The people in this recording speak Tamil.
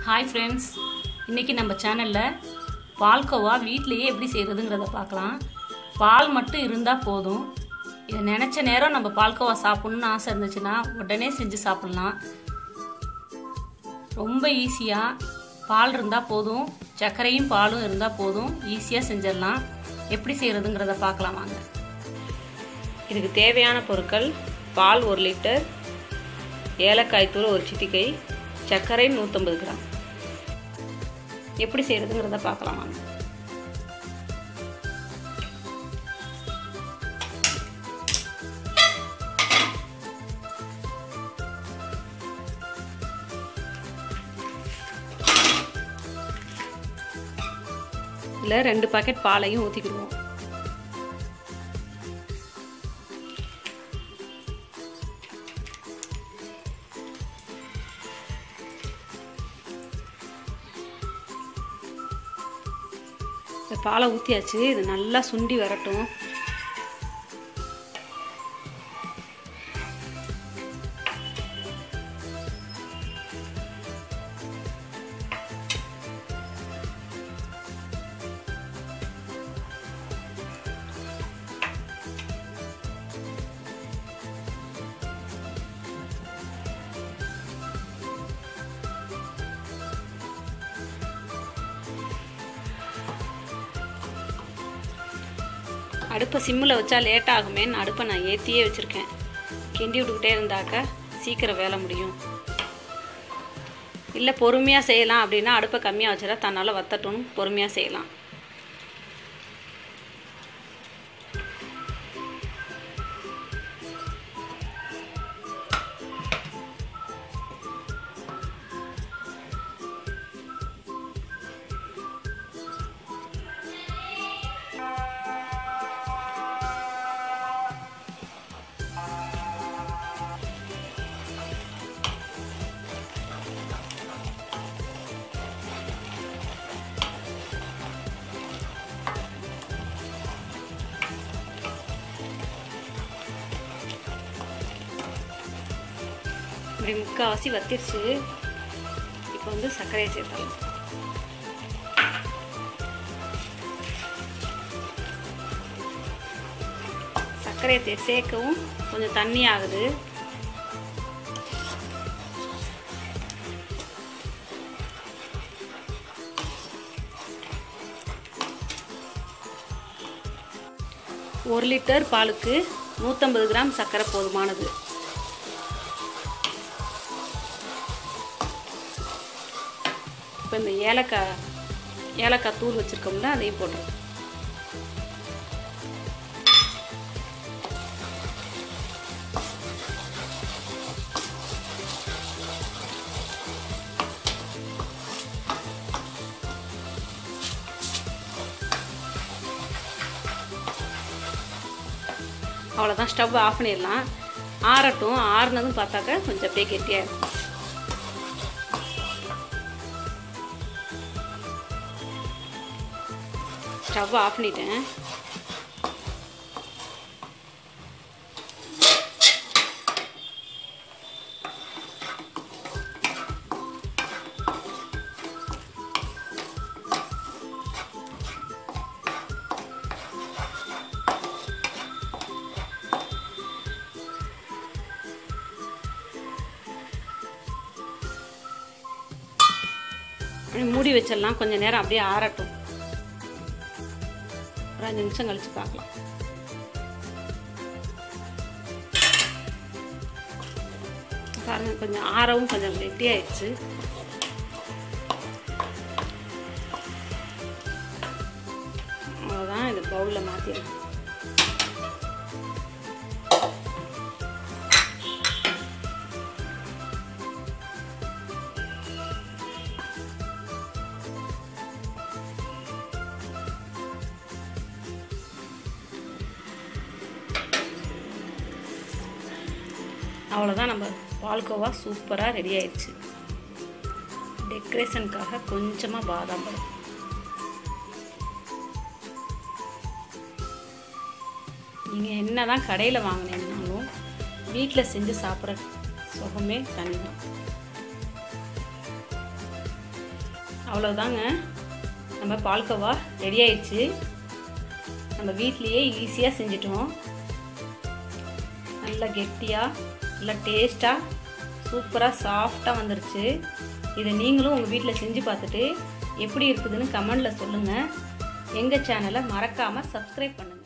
ஹாய் ஃப்ரெண்ட்ஸ் இன்றைக்கி நம்ம சேனலில் பால்கோவா வீட்டிலையே எப்படி செய்கிறதுங்கிறத பார்க்கலாம் பால் மட்டும் இருந்தால் போதும் இதை நினச்ச நேரம் நம்ம பால்கோவா சாப்பிட்ணுன்னு ஆசை இருந்துச்சுன்னா உடனே செஞ்சு சாப்பிட்லாம் ரொம்ப ஈஸியாக பால் இருந்தால் போதும் சர்க்கரையும் பாலும் இருந்தால் போதும் ஈஸியாக செஞ்சிடலாம் எப்படி செய்கிறதுங்கிறத பார்க்கலாம் வாங்க இதுக்கு தேவையான பொருட்கள் பால் ஒரு லிட்டர் ஏலக்காய் தூள் ஒரு சிட்டிகை சர்க்கரை நூற்றம்பது கிராம் எப்படி செய்கிறதுங்கிறத பார்க்கலாம் வாங்க இதில் ரெண்டு பாக்கெட் பாலையும் ஊற்றிக்கிடுவோம் இந்த பாலை ஊற்றியாச்சு இது நல்லா சுண்டி வரட்டும் அடுப்பை சிம்மில் வச்சா லேட் ஆகுமேன்னு அடுப்பை நான் ஏற்றியே வச்சுருக்கேன் கிண்டி விட்டுக்கிட்டே இருந்தாக்க சீக்கிரம் வேலை முடியும் இல்லை பொறுமையாக செய்யலாம் அப்படின்னா அடுப்பை கம்மியாக வச்சுட்டா தன்னால் வத்தட்டும் பொறுமையாக செய்யலாம் இப்படி முக்கால்வாசி வத்திருச்சு இப்போ வந்து சர்க்கரையை சேர்த்தலாம் சர்க்கரையை தே- சேர்க்கவும் கொஞ்சம் தண்ணி ஆகுது ஒரு லிட்டர் பாலுக்கு நூற்றம்பது கிராம் சர்க்கரை போதுமானது இப்போ இந்த ஏலக்காய் ஏலக்காய் தூள் வச்சுருக்கோம்ல அதையும் போட்டுருவோம் அவ்வளோதான் ஸ்டவ் ஆஃப் பண்ணிடலாம் ஆறட்டும் ஆறுனதும் பார்த்தாக்க கொஞ்சம் அப்படியே கெட்டியாக இருக்கும் ஸ்டவ் ஆஃப் பண்ணிட்டேன் அப்படியே மூடி வச்சிடலாம் கொஞ்சம் நேரம் அப்படியே ஆறட்டும் ஒரு அஞ்சு நிமிஷம் கழிச்சு பார்க்கலாம் பாருங்க கொஞ்சம் ஆறவும் கொஞ்சம் கெட்டி ஆயிடுச்சு அவ்வளோதான் இது பவுலில் மாற்றிடலாம் அவ்வளோதான் நம்ம பால்கோவா சூப்பராக ரெடி ஆயிடுச்சு டெக்கரேஷனுக்காக கொஞ்சமாக பாதாம் பழம் நீங்கள் என்ன தான் கடையில் வாங்கினீங்கனாலும் வீட்டில் செஞ்சு சாப்பிட்ற சுகமே தனி தான் அவ்வளோதாங்க நம்ம பால்கோவா ரெடி ஆயிடுச்சு நம்ம வீட்லேயே ஈஸியாக செஞ்சிட்டோம் நல்லா கெட்டியாக நல்லா டேஸ்ட்டாக சூப்பராக சாஃப்டாக வந்துருச்சு இதை நீங்களும் உங்கள் வீட்டில் செஞ்சு பார்த்துட்டு எப்படி இருக்குதுன்னு கமெண்டில் சொல்லுங்கள் எங்கள் சேனலை மறக்காமல் சப்ஸ்கிரைப் பண்ணுங்கள்